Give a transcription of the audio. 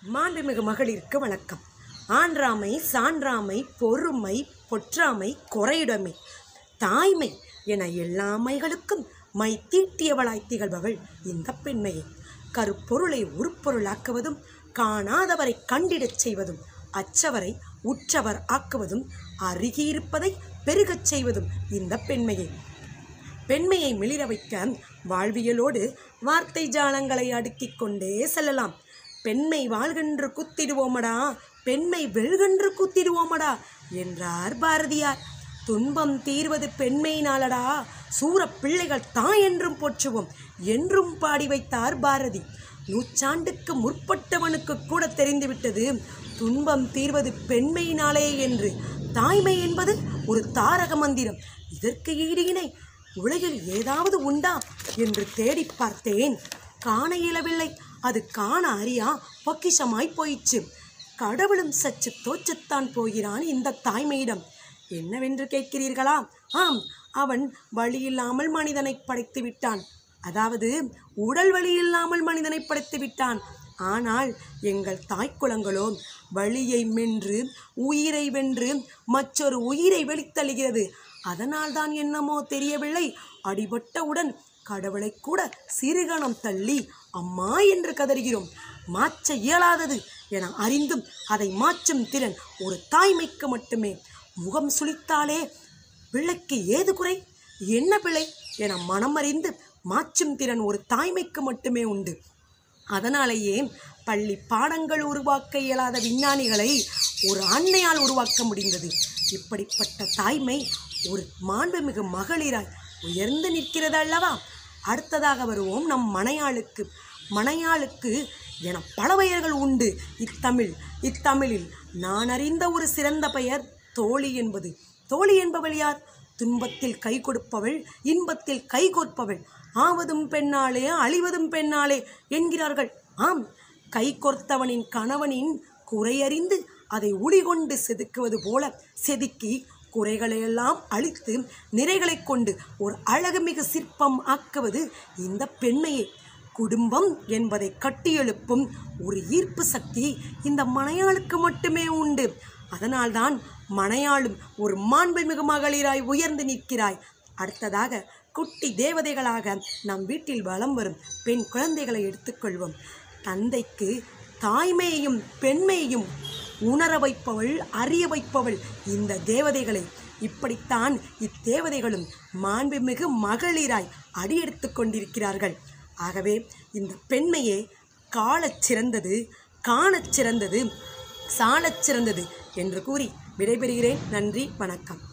மாண்புமிகு மகளிருக்கு வணக்கம் ஆன்றாமை சான்றாமை பொறுமை பொற்றாமை குறையுடைமை தாய்மை என எல்லாமைகளுக்கும் மை தீட்டியவளாய் திகழ்பவள் இந்த பெண்மையை கருப்பொருளை உருப்பொருளாக்குவதும் காணாதவரை கண்டிடச் செய்வதும் அச்சவரை உற்றவர் ஆக்குவதும் அருகியிருப்பதை பெருகச் செய்வதும் இந்த பெண்மையை பெண்மையை மிளிர வைக்க வாழ்வியலோடு வார்த்தை ஜாலங்களை அடுக்கிக் கொண்டே செல்லலாம் பெண்மை வாழ்கென்று குத்திடுவோமடா பெண்மை வெல்கென்று குத்திடுவோமடா என்றார் பாரதியார் துன்பம் தீர்வது பெண்மையினாலடா சூரப் பிள்ளைகள் தாய் என்றும் போற்றுவோம் என்றும் பாடி வைத்தார் பாரதி நூற்றாண்டுக்கு முற்பட்டவனுக்கு கூட தெரிந்துவிட்டது துன்பம் தீர்வது பெண்மையினாலே என்று தாய்மை என்பது ஒரு தாரக மந்திரம் இதற்கு ஈடு இணை உலகில் ஏதாவது உண்டா என்று தேடி பார்த்தேன் காண இயலவில்லை அது காண அறியா பொக்கிஷமாய் போயிற்று கடவுளும் சற்று தோற்றத்தான் போகிறான் இந்த தாய்மையிடம் என்னவென்று கேட்கிறீர்களா ஆம் அவன் வழியில்லாமல் மனிதனை படைத்து விட்டான் அதாவது உடல் வலி இல்லாமல் மனிதனை படைத்து விட்டான் ஆனால் எங்கள் தாய்க்குளங்களோ வழியை மென்று உயிரை வென்று மற்றொரு உயிரை வெளித்தள்ளுகிறது அதனால்தான் என்னமோ தெரியவில்லை அடிபட்டவுடன் கடவுளை கூட சிறுகணம் தள்ளி அம்மா என்று கதறுகிறோம் மாற்ற இயலாதது என அறிந்தும் அதை மாற்றும் திறன் ஒரு தாய்மைக்கு மட்டுமே முகம் சுளித்தாலே பிள்ளைக்கு ஏது குறை என்ன பிழை என மனம் அறிந்து மாற்றும் திறன் ஒரு தாய்மைக்கு மட்டுமே உண்டு அதனாலேயே பள்ளி பாடங்கள் உருவாக்க இயலாத விஞ்ஞானிகளை ஒரு அன்னையால் உருவாக்க முடிந்தது இப்படிப்பட்ட தாய்மை ஒரு மாண்புமிகு மகளிராய் உயர்ந்து நிற்கிறது அல்லவா அடுத்ததாக வருவோம் நம் மனையாளுக்கு மனையாளுக்கு என பல பெயர்கள் உண்டு இத்தமிழ் இத்தமிழில் நான் அறிந்த ஒரு சிறந்த பெயர் தோழி என்பது தோழி என்பவள் யார் துன்பத்தில் கை கொடுப்பவள் இன்பத்தில் கை கோர்ப்பவள் ஆவதும் பெண்ணாலே அழிவதும் பெண்ணாலே என்கிறார்கள் ஆம் கை கோர்த்தவனின் கணவனின் குறையறிந்து அதை உளிகொண்டு செதுக்குவது போல செதுக்கி குறைகளையெல்லாம் அழித்து நிறைகளைக் கொண்டு ஒரு அழகுமிகு சிற்பம் ஆக்குவது இந்த பெண்மையே குடும்பம் என்பதை கட்டியெழுப்பும் ஒரு ஈர்ப்பு சக்தி இந்த மனையாளுக்கு மட்டுமே உண்டு அதனால்தான் மனையாளும் ஒரு மாண்புமிகு மகளிராய் உயர்ந்து நிற்கிறாய் அடுத்ததாக குட்டி தேவதைகளாக நம் வீட்டில் வலம் வரும் பெண் குழந்தைகளை எடுத்துக்கொள்வோம் தந்தைக்கு தாய்மையையும் பெண்மையையும் உணர வைப்பவள் அறிய வைப்பவள் இந்த தேவதைகளை இப்படித்தான் இத்தேவதைகளும் மாண்புமிகு மகளிராய் அடியெடுத்து கொண்டிருக்கிறார்கள் ஆகவே இந்த பெண்மையே காலச் சிறந்தது காணச் சிறந்தது சாலச் சிறந்தது என்று கூறி விடைபெறுகிறேன் நன்றி வணக்கம்